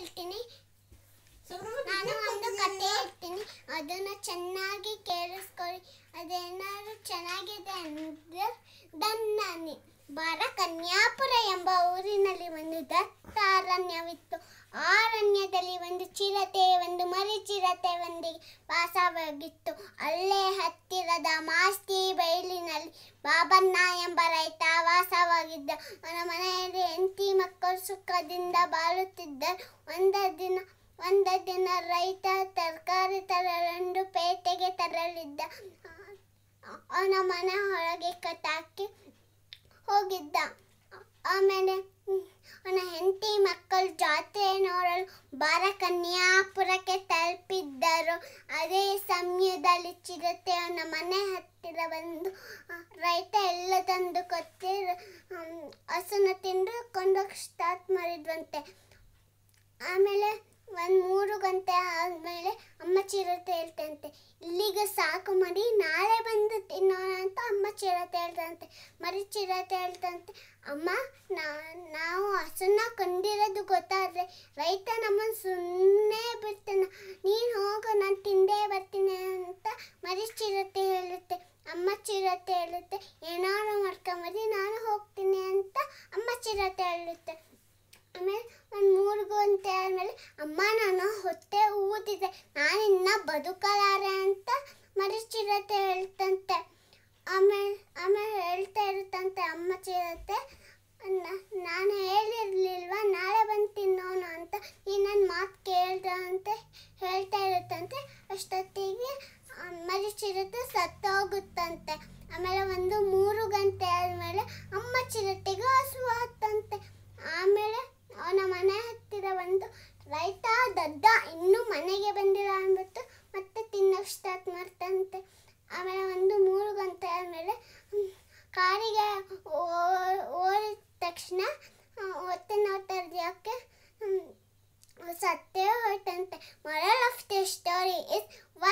ಹೇಳ್ತೀನಿ ನಾನು ಒಂದು ಕತೆ ಹೇಳ್ತೀನಿ ಅದನ್ನ ಚೆನ್ನಾಗಿ ಕೇಳಿಸ್ಕೊಳ್ಳಿ ಅದೇನಾದ್ರು ಚೆನ್ನಾಗಿದೆ ಅಂದ್ರೆ ದನ್ನನಿ ಬಾರ ಕನ್ಯಾಪುರ ಎಂಬ ಊರಿನಲ್ಲಿ ಒಂದು ದತ್ತ ಅರಣ್ಯವಿತ್ತು ಆ ಅರಣ್ಯದಲ್ಲಿ ಒಂದು ಚಿರತೆ ಒಂದು ಮರಿ ಚಿರತೆ ಒಂದಿಗೆ ವಾಸವಾಗಿತ್ತು ಅಲ್ಲೇ ಹತ್ತಿರದ ಮಾಸ್ತಿ ಬಯಲಿನಲ್ಲಿ ಬಾಬಣ್ಣ ಎಂಬ ರೈತ ವಾಸವಾಗಿದ್ದ ಅವನ ಮನೆಯಲ್ಲಿ ಹೆಂಡತಿ ಮಕ್ಕಳು ಸುಖದಿಂದ ಬಾಳುತ್ತಿದ್ದರು ಒಂದ ದಿನ ಒಂದ ದಿನ ರೈತ ತರಕಾರಿ ತರಲೆಂದು ಪೇಟೆಗೆ ತರಲಿದ್ದ ಅವನ ಮನೆ ಹೊರಗೆ ಕಟಾಕಿ ಹೋಗಿದ್ದ ಆಮೇಲೆ ಹ್ಮ್, ಅವನ ಹೆಂಡತಿ ಮಕ್ಕಳು ಜಾತ್ರೆ ನೋಡಲು ಬಾರ ಕನ್ಯಾಪುರಕ್ಕೆ ತಲುಪಿದ್ದರು ಅದೇ ಸಮಯದಲ್ಲಿ ಚಿರತೆ ಅವನ ಮನೆ ಹತ್ತಿರ ಬಂದು ಆ, ರೈತ ಎಲ್ಲ ತಂದು ಕೊತ್ತಿ ಹ್ಮ್, ಹಸುನ ತಿಂದು ಕೊಂಡೋಗಿ ಸ್ಟಾರ್ಟ್ ಮಾಡಿದ್ವಂತೆ ಆಮೇಲೆ ಒಂದು ಮೂರು ಗಂಟೆ ಆದಮೇಲೆ ಅಮ್ಮ ಚಿರತೆ ಹೇಳ್ತಂತೆ ಇಲ್ಲಿಗೆ ಸಾಕು ಮರಿ ನಾಳೆ ಬಂದು ತಿನ್ನೋಣ ಅಂತ ಅಮ್ಮ ಚಿರತೆ ಹೇಳ್ತಂತೆ ಮರಿ ಚಿರತೆ ಹೇಳ್ತಂತೆ ಅಮ್ಮ ನಾ- ನಾವು ಹಸುನ ಕೊಂಡಿರೋದು ಗೊತ್ತಾದ್ರೆ ರೈತ ನಮ್ಮನ್ನು ಸುಮ್ಮನೆ ಬಿಡ್ತಾನ ನೀನು ಹೋಗು ನಾನು ತಿಂದೇ ಬರ್ತೀನಿ ಅಂತ ಮರಿ ಚಿರತೆ ಹೇಳುತ್ತೆ ಅಮ್ಮ ಚಿರತೆ ಹೇಳುತ್ತೆ ಏನಾದ್ರು ಮಾಡ್ಕೊಂಬರಿ ನಾನು ಹೋಗ್ತೀನಿ ಅಂತ ಅಮ್ಮ ಚಿರತೆ ಹೇಳುತ್ತೆ ಆಮೇಲೆ ಒಂದು ಮೂರು ಗಂಟೆ ಆದಮೇಲೆ ಅಮ್ಮ ನಾನು ಹೊಟ್ಟೆ ಊದಿದೆ ನಾನಿನ್ನ ಬದುಕಲಾರೆ ಅಂತ ಮರಿ ಚಿರತೆ ಹೇಳ್ತಂತೆ ಆಮೇಲೆ ಆಮೇಲೆ ಹೇಳ್ತಾ ಇರುತ್ತಂತೆ ಅಮ್ಮ ಚಿರತೆ ನ- ನಾನು ಹೇಳಿರ್ಲಿಲ್ವಾ ನಾಳೆ ಬಂದು ತಿನ್ನೋಣ ಅಂತ ಈ ನನ್ನ ಮಾತು ಕೇಳ್ದ ಅಂತ ಹೇಳ್ತಾ ಇರುತ್ತಂತೆ ಅಷ್ಟೊತ್ತಿಗೆ ಆ ಮರಿ ಚಿರತೆ ಸತ್ತೋಗುತ್ತಂತೆ ಆಮೇಲೆ ಒಂದು ಮೂರು ಗಂಟೆ ಆದಮೇಲೆ ಅಮ್ಮ ಚಿರತೆಗೆ ಹಸು ಹತ್ತಂತೆ ಆಮೇಲೆ ಅವನ ಮನೆ ಹತ್ತಿರ ಒಂದು ರೈತ ದಡ್ಡ ಇನ್ನೂ ಮನೆಗೆ ಬಂದಿಲ್ಲ ಅಂದ್ಬಿಟ್ಟು ಮತ್ತೆ ತಿನ್ನೋಕೆ ಸ್ಟಾರ್ಟ್ ಮಾಡ್ತಂತೆ ಆಮೇಲೆ ಒಂದು ಮೂರು ಗಂಟೆ ಆದಮೇಲೆ ಕಾರಿಗೆ ಓ- ಓಡಿದ ತಕ್ಷಣ ಹೊಟ್ಟೆ ನೋವು ತಡೆಯೋಕ್ಕೆ ಸತ್ತೇ ಹೋಯ್ತಂತೆ moral of the story is Y